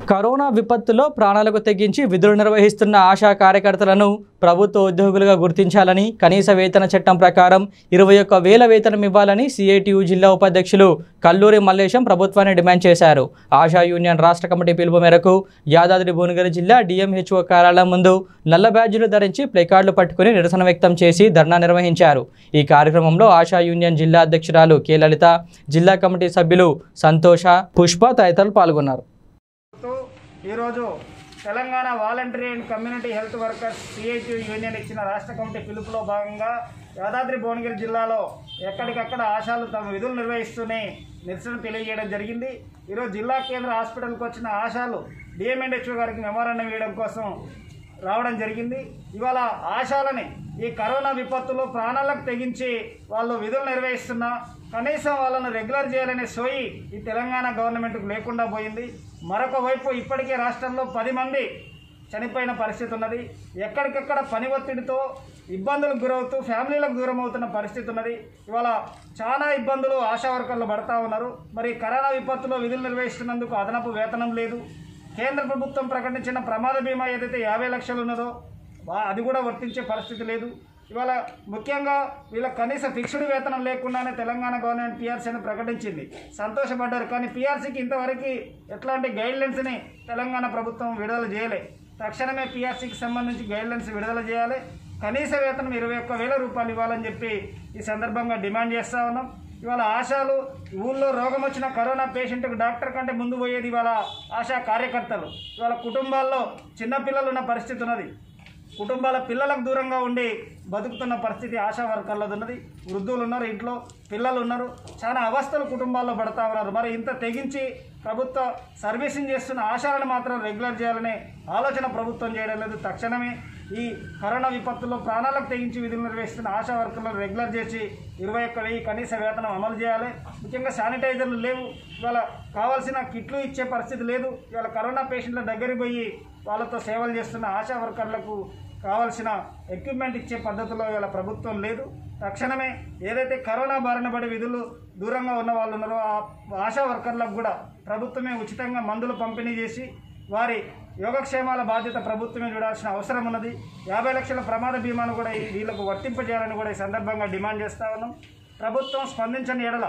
corona విపత్తులో ప్రాణాలకు తెగించి విధులు నిర్వహిస్తున్న ఆశా కార్యకర్తలను ప్రభుత్వ ఉద్యోగులుగా గుర్తించాలని కనీస వేతన చట్టం ప్రకారం ఇరవై ఒక్క వేల వేతనం ఇవ్వాలని సిఐటియు జిల్లా ఉపాధ్యక్షులు కల్లూరి మల్లేశం ప్రభుత్వాన్ని డిమాండ్ చేశారు ఆశా యూనియన్ రాష్ట్ర కమిటీ పిలుపు మేరకు యాదాద్రి భువనగిరి జిల్లా డిఎంహెచ్ఓ కార్యాలయం ముందు నల్ల బ్యాడ్జీలు ధరించి ప్లేకార్డులు పట్టుకుని నిరసన వ్యక్తం చేసి ధర్నా నిర్వహించారు ఈ కార్యక్రమంలో ఆశా యూనియన్ జిల్లా అధ్యక్షురాలు కె లలిత జిల్లా కమిటీ సభ్యులు సంతోష పుష్ప తదితరులు పాల్గొన్నారు తో ఈరోజు Telangana voluntary and community health workers CIT union ఇచ్చిన రాష్ట్ర కమిటీ పిలుపులో భాగంగా యాదాద్రి భువనగిరి జిల్లాలో ఎక్కడికక్కడ ఆశాలు తమ విధులు నిర్వహిస్తూనే నిరసన తెలియజేయడం జరిగింది ఈరోజు జిల్లా కేంద్ర హాస్పిటల్కి వచ్చిన ఆశాలు డిఎంఎన్హెచ్ఓ గారికి మెమోరాండం వేయడం కోసం రావడం జరిగింది ఇవాళ ఆశాలని ఈ కరోనా విపత్తులో ప్రాణాలకు తెగించి వాళ్ళు విధులు నిర్వహిస్తున్నా కనీసం వాళ్ళను రెగ్యులర్ చేయాలనే సోయి ఈ తెలంగాణ గవర్నమెంట్కు లేకుండా పోయింది మరొక వైపు ఇప్పటికే రాష్ట్రంలో పది మంది చనిపోయిన పరిస్థితి ఉన్నది ఎక్కడికెక్కడ పని ఒత్తిడితో ఇబ్బందులకు గురవుతూ ఫ్యామిలీలకు దూరం అవుతున్న పరిస్థితి ఉన్నది ఇవాళ చాలా ఇబ్బందులు ఆశా వర్కర్లు పడతా ఉన్నారు మరి కరోనా విపత్తులో విధులు నిర్వహిస్తున్నందుకు అదనపు వేతనం లేదు కేంద్ర ప్రభుత్వం ప్రకటించిన ప్రమాద బీమా ఏదైతే యాభై లక్షలు ఉన్నదో వా- అది కూడా వర్తించే పరిస్థితి లేదు ఇవాళ ముఖ్యంగా వీళ్ళ కనీస ఫిక్స్డ్ వేతనం లేకుండానే తెలంగాణ గవర్నమెంట్ పిఆర్సీని ప్రకటించింది సంతోషపడ్డారు కానీ పిఆర్సీకి ఇంతవరకు ఎట్లాంటి గైడ్లైన్స్ని తెలంగాణ ప్రభుత్వం విడుదల చేయలే తక్షణమే పిఆర్సీకి సంబంధించి గైడ్లైన్స్ విడుదల చేయాలి కనీస వేతనం ఇరవై ఒక్క వేల రూపాయలు ఇవ్వాలని చెప్పి ఈ సందర్భంగా డిమాండ్ చేస్తా ఉన్నాం ఇవాళ ఆశాలు ఊళ్ళో రోగం వచ్చిన కరోనా పేషెంట్కి డాక్టర్ కంటే ముందు పోయేది ఇవాళ ఆశా కార్యకర్తలు ఇవాళ కుటుంబాల్లో చిన్నపిల్లలు ఉన్న పరిస్థితి ఉన్నది కుటుంబాల పిల్లలకు దూరంగా ఉండి బతుకుతున్న పరిస్థితి ఆశా వర్కర్లది ఉన్నది వృద్ధులు ఉన్నారు ఇంట్లో పిల్లలు ఉన్నారు చాలా అవస్థలు కుటుంబాల్లో పడతా ఉన్నారు మరి ఇంత తెగించి ప్రభుత్వ సర్వీసింగ్ చేస్తున్న ఆశాలను మాత్రం రెగ్యులర్ చేయాలనే ఆలోచన ప్రభుత్వం చేయడం లేదు తక్షణమే ఈ కరోనా విపత్తులో ప్రాణాలకు తెగించి విధులు నిర్వహిస్తున్న ఆశా వర్కర్లను రెగ్యులర్ చేసి ఇరవై ఒక్క వెయ్యి కనీస వేతనం అమలు చేయాలి ముఖ్యంగా శానిటైజర్లు లేవు ఇవాళ కావాల్సిన కిట్లు ఇచ్చే పరిస్థితి లేదు ఇవాళ కరోనా పేషెంట్ల దగ్గరికి పోయి వాళ్ళతో సేవలు చేస్తున్న ఆశా వర్కర్లకు కావాల్సిన ఎక్విప్మెంట్ ఇచ్చే పద్ధతిలో ఇవాళ ప్రభుత్వం లేదు తక్షణమే ఏదైతే కరోనా బారిన పడి విధులు దూరంగా ఉన్న వాళ్ళు ఉన్నారో ఆ ఆశా వర్కర్లకు కూడా ప్రభుత్వమే ఉచితంగా మందులు పంపిణీ చేసి వారి యోగక్షేమాల బాధ్యత ప్రభుత్వమే చూడాల్సిన అవసరం ఉన్నది యాభై లక్షల ప్రమాద బీమాను కూడా ఈ- వీళ్ళకు వర్తింపజేయాలని కూడా ఈ సందర్భంగా డిమాండ్ చేస్తా ఉన్నాం ప్రభుత్వం స్పందించని ఎడల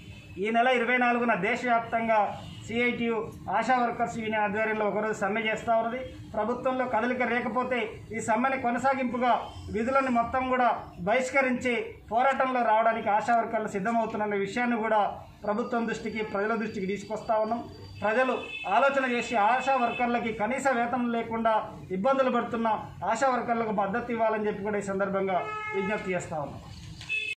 ఈ నెల ఇరవై నాలుగున దేశవ్యాప్తంగా సిఐటియు ఆశా వర్కర్స్ యూనియన్ ఆధ్వర్యంలో ఒకరోజు సమ్మె చేస్తూ ఉన్నది ప్రభుత్వంలో కదలిక లేకపోతే ఈ సమ్మెని కొనసాగింపుగా విధులను మొత్తం కూడా బహిష్కరించి పోరాటంలో రావడానికి ఆశా వర్కర్లు సిద్ధమవుతున్న విషయాన్ని కూడా ప్రభుత్వం దృష్టికి ప్రజల దృష్టికి తీసుకొస్తా ఉన్నాం ప్రజలు ఆలోచన చేసి ఆశా వర్కర్లకి కనీస వేతనం లేకుండా ఇబ్బందులు పడుతున్న ఆశా వర్కర్లకు మద్దతు ఇవ్వాలని చెప్పి కూడా ఈ సందర్భంగా విజ్ఞప్తి చేస్తా ఉన్నాం